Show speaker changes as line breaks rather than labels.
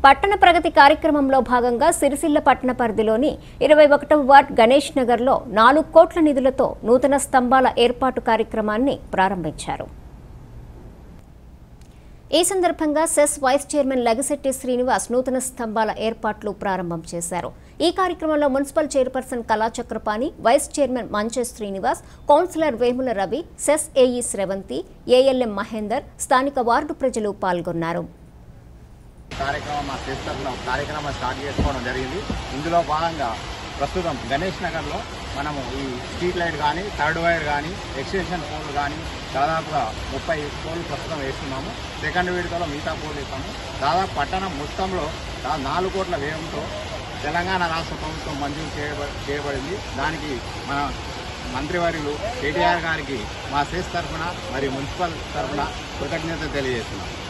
పట్టణ ప్రగతి కార్యక్రమంలో భాగంగా సిరిసిల్ల పట్టణ పరిధిలోని ఇరవై ఒకటవ వార్డ్ గణేష్ నగర్లో నాలుగు కోట్ల నిధులతో నూతన స్తంభాల ఏర్పాటు కార్యక్రమాన్ని ప్రారంభించారు ఈ సందర్భంగా CESS vice chairman Lagashetti Srinivas నూతన స్తంభాల ఏర్పాట్లు ప్రారంభం చేశారు ఈ కార్యక్రమంలో municipal chairperson Kalachakrapani vice chairman Manche Srinivas councillor Vemula Ravi CESS AE Sravanthi ALM Mahender స్థానిక వార్డు ప్రజలు పాల్గొన్నారు
కార్యక్రమం మా స్టేట్ తరఫున ఒక కార్యక్రమం స్టార్ట్ చేసుకోవడం జరిగింది ఇందులో భాగంగా ప్రస్తుతం గణేష్ నగర్లో మనము ఈ స్ట్రీట్ లైట్ కానీ థర్డ్ వైర్ కానీ ఎక్స్టెన్షన్ పోల్ కానీ దాదాపుగా ముప్పై పోల్ ప్రస్తుతం వేస్తున్నాము సెకండ్ విడతలో మిగతా పోల్ వేస్తాము దాదాపు పట్టణం మొత్తంలో దా- నాలుగు కోట్ల వ్యయంతో తెలంగాణ రాష్ట్ర ప్రభుత్వం మంజూరు చేయబ చేయబడింది దానికి మన మంత్రివర్యులు కేటీఆర్ గారికి మా సెస్ తరఫున మరియు మున్సిపల్ తరఫున కృతజ్ఞత తెలియజేస్తున్నాం